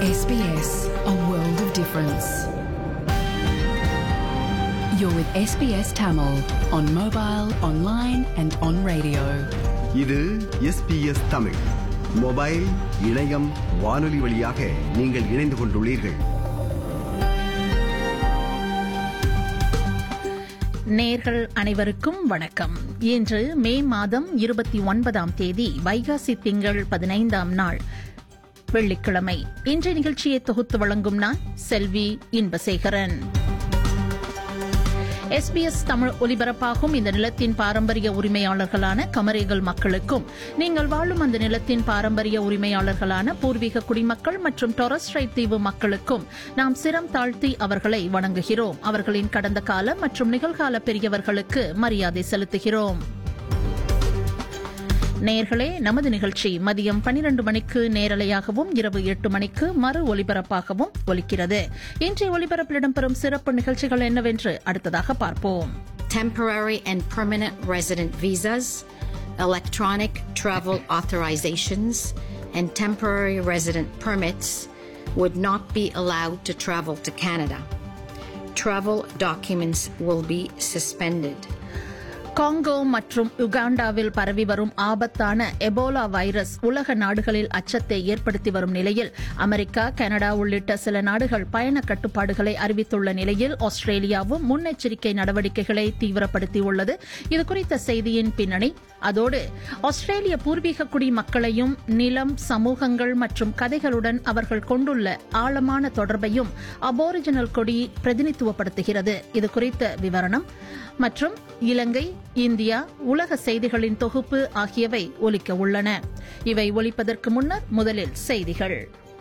SBS, a world of difference. You're with SBS Tamil on mobile, online, and on radio. இது SBS Tamil mobile இணையம் வானொலி வழியாக நீங்கள் இணைந்து கொண்டுள்ளீர்கள் நேர்கள் அனைவருக்கும் வணக்கம் இன்று மே மாதம் இருபத்தி ஒன்பதாம் தேதி வைகாசி திங்கள் பதினைந்தாம் நாள் வெள்ளிக்கிழமை இன்றைய நிகழ்ச்சியை தொகுத்து வழங்கும் நான் செல்வி இன்பசேகரன் எஸ்பிஎஸ் தமிழ் ஒலிபரப்பாகும் இந்த நிலத்தின் பாரம்பரிய உரிமையாளர்களான கமரேகல் மக்களுக்கும் நீங்கள் வாழும் அந்த நிலத்தின் பாரம்பரிய உரிமையாளர்களான பூர்வீக குடிமக்கள் மற்றும் டொரஸ்ட்ரைட் தீவு மக்களுக்கும் நாம் சிரம் தாழ்த்தி அவர்களை வணங்குகிறோம் அவர்களின் கடந்த கால மற்றும் நிகழ்கால பெரியவர்களுக்கு மரியாதை செலுத்துகிறோம் நேர்களே நமது நிகழ்ச்சி மதியம் பனிரண்டு மணிக்கு நேரலையாகவும் இரவு எட்டு மணிக்கு மறு ஒலிபரப்பாகவும் ஒலிக்கிறது இன்றைய ஒலிபரப்பில் இடம்பெறும் சிறப்பு நிகழ்ச்சிகள் என்னவென்று அடுத்ததாக பார்ப்போம் temporary and permanent resident visas, electronic travel authorizations, and temporary resident permits would not be allowed to travel to Canada. Travel documents will be suspended. Congo மற்றும் யுகாண்டாவில் பரவி வரும் ஆபத்தான எபோலா வைரஸ் உலக நாடுகளில் அச்சத்தை ஏற்படுத்தி வரும் நிலையில் அமெரிக்கா கனடா உள்ளிட்ட சில நாடுகள் பயண கட்டுப்பாடுகளை அறிவித்துள்ள நிலையில் ஆஸ்திரேலியாவும் முன்னெச்சரிக்கை நடவடிக்கைகளை தீவிரப்படுத்தியுள்ளது இதுகுறித்த செய்தியின் பின்னணி அதோடு ஆஸ்திரேலிய பூர்வீக குடி மக்களையும் நிலம் சமூகங்கள் மற்றும் கதைகளுடன் அவர்கள் கொண்டுள்ள ஆழமான தொடர்பையும் அபோரிஜினல் கொடி பிரதிநிதித்துவப்படுத்துகிறது இதுகுறித்த விவரணம் மற்றும் இலங்கை இந்தியா உலக செய்திகளின் தொகுப்பு ஆகியவை ஒலிக்க உள்ளன இவை ஒலிப்பதற்கு முன்னர் முதலில் செய்திகள்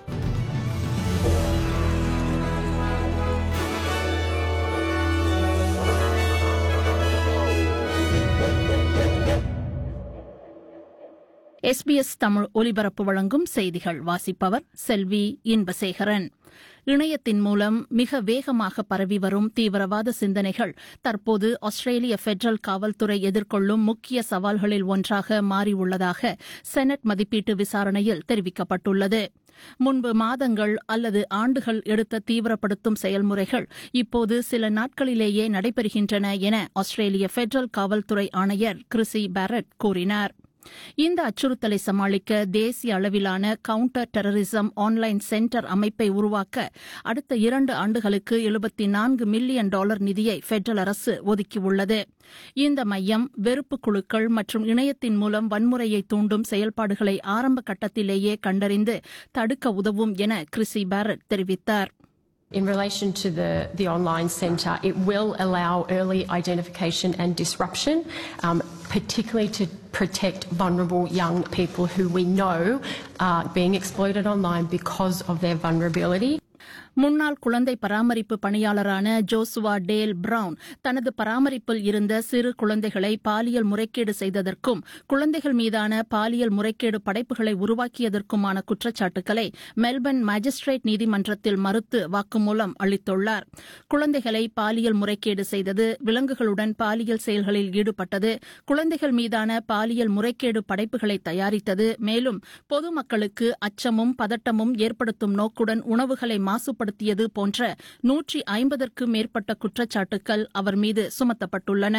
எஸ்பிஎஸ் தமிழ் ஒலிபரப்பு வழங்கும் செய்திகள் வாசிப்பவர் செல்வி இன்பசேகரன் இணையத்தின் மூலம் மிக வேகமாக பரவி வரும் தீவிரவாத சிந்தனைகள் தற்போது ஆஸ்திரேலிய பெடரல் காவல்துறை எதிர்கொள்ளும் முக்கிய சவால்களில் ஒன்றாக மாறியுள்ளதாக செனட் மதிப்பீட்டு விசாரணையில் தெரிவிக்கப்பட்டுள்ளது முன்பு மாதங்கள் அல்லது ஆண்டுகள் எடுத்த தீவிரப்படுத்தும் செயல்முறைகள் இப்போது சில நாட்களிலேயே நடைபெறுகின்றன என ஆஸ்திரேலிய பெடரல் காவல்துறை ஆணையர் கிறிசி பேரட் கூறினார் இந்த அச்சுறுத்தலை சமாளிக்க தேசிய அளவிலான கவுண்டர் டெரரிசம் ஆன்லைன் சென்டர் அமைப்பை உருவாக்க அடுத்த இரண்டு ஆண்டுகளுக்கு எழுபத்தி நான்கு மில்லியன் டாலர் நிதியை பெடரல் அரசு ஒதுக்கியுள்ளது இந்த மையம் வெறுப்பு குழுக்கள் மற்றும் இணையத்தின் மூலம் வன்முறையை தூண்டும் செயல்பாடுகளை ஆரம்ப கட்டத்திலேயே கண்டறிந்து தடுக்க உதவும் என கிறிசி பேரட் தெரிவித்தார் In relation to the, the online centre, it will allow early identification and disruption, um, particularly to protect vulnerable young people who we know are being exploited online because of their vulnerability. முன்னாள் குழந்தை பராமரிப்பு பணியாளரான Joshua Dale brown தனது பராமரிப்பில் இருந்த சிறு குழந்தைகளை பாலியல் முறைகேடு செய்ததற்கும் குழந்தைகள் மீதான பாலியல் முறைகேடு படைப்புகளை உருவாக்கியதற்குமான குற்றச்சாட்டுகளை மெல்பர்ன் மாஜிஸ்ட்ரேட் நீதிமன்றத்தில் மறுத்து வாக்குமூலம் அளித்துள்ளார் குழந்தைகளை பாலியல் முறைகேடு செய்தது விலங்குகளுடன் பாலியல் செயல்களில் ஈடுபட்டது குழந்தைகள் மீதான பாலியல் முறைகேடு படைப்புகளை தயாரித்தது மேலும் பொதுமக்களுக்கு அச்சமும் பதட்டமும் ஏற்படுத்தும் நோக்குடன் உணவுகளை மாசுபடுத்தியது போன்ற நூற்றி ஐம்பதற்கும் மேற்பட்ட குற்றச்சாட்டுகள் அவர் மீது சுமத்தப்பட்டுள்ளன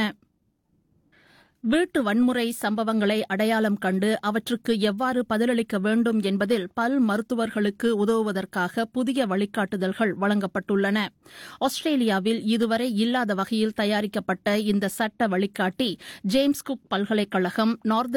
வீட்டு வன்முறை சம்பவங்களை அடையாளம் கண்டு அவற்றுக்கு எவ்வாறு பதிலளிக்க வேண்டும் என்பதில் பல் மருத்துவர்களுக்கு உதவுவதற்காக புதிய வழிகாட்டுதல்கள் வழங்கப்பட்டுள்ளன ஆஸ்திரேலியாவில் இதுவரை இல்லாத வகையில் தயாரிக்கப்பட்ட இந்த சட்ட வழிகாட்டி ஜேம்ஸ் குக் பல்கலைக்கழகம் நார்த்